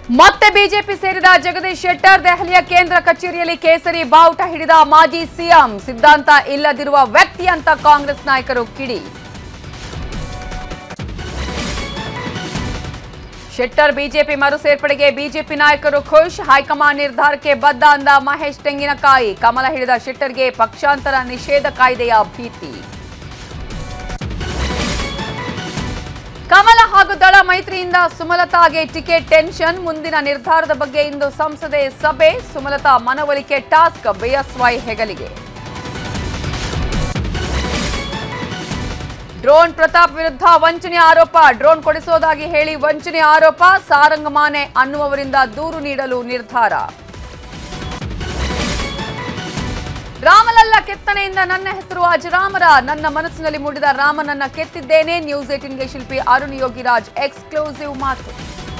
ಮತ್ತೆ ಬಿಜೆಪಿ ಸೇರಿದ ಜಗದೀಶ್ ಶೆಟ್ಟರ್ ದೆಹಲಿಯ ಕೇಂದ್ರ ಕಚೇರಿಯಲ್ಲಿ ಕೇಸರಿ ಬಾವುಟ ಹಿಡಿದ ಮಾಜಿ ಸಿಎಂ ಸಿದ್ಧಾಂತ ಇಲ್ಲದಿರುವ ವ್ಯಕ್ತಿ ಅಂತ ಕಾಂಗ್ರೆಸ್ ನಾಯಕರು ಕಿಡಿ ಶೆಟ್ಟರ್ ಬಿಜೆಪಿ ಮರು ಸೇರ್ಪಡೆಗೆ ಬಿಜೆಪಿ ನಾಯಕರು ಖುಷ್ ಹೈಕಮಾಂಡ್ ನಿರ್ಧಾರಕ್ಕೆ ಬದ್ಧ ಅಂದ ಮಹೇಶ್ ತೆಂಗಿನಕಾಯಿ ಕಮಲ ಹಿಡಿದ ಶೆಟ್ಟರ್ಗೆ ಪಕ್ಷಾಂತರ ನಿಷೇಧ ಕಾಯ್ದೆಯ ಭೀತಿ ಕಮಲ ಹಾಗೂ ದಳ ಮೈತ್ರಿಯಿಂದ ಸುಮಲತಾಗೆ ಟಿಕೆಟ್ ಟೆನ್ಷನ್ ಮುಂದಿನ ನಿರ್ಧಾರದ ಬಗ್ಗೆ ಇಂದು ಸಂಸದೆ ಸಭೆ ಸುಮಲತಾ ಮನವೊಲಿಕೆ ಟಾಸ್ಕ್ ಬಿಎಸ್ವೈ ಹೆಗಲಿಗೆ ಡ್ರೋನ್ ಪ್ರತಾಪ್ ವಿರುದ್ಧ ವಂಚನೆ ಆರೋಪ ಡ್ರೋನ್ ಕೊಡಿಸೋದಾಗಿ ಹೇಳಿ ವಂಚನೆ ಆರೋಪ ಸಾರಂಗಮಾನೆ ಅನ್ನುವವರಿಂದ ದೂರು ನೀಡಲು ನಿರ್ಧಾರ ರಾಮಲಲ್ಲ ಕೆತ್ತನೆಯಿಂದ ನನ್ನ ಹೆಸರು ಅಜರಾಮರ ನನ್ನ ಮನಸ್ಸಿನಲ್ಲಿ ಮೂಡಿದ ರಾಮನನ್ನ ಕೆತ್ತಿದ್ದೇನೆ ನ್ಯೂಸ್ ಏಟಿನ್ಗೆ ಶಿಲ್ಪಿ ಅರುಣ್ ಯೋಗಿರಾಜ್ ಎಕ್ಸ್ಕ್ಲೂಸಿವ್ ಮಾತು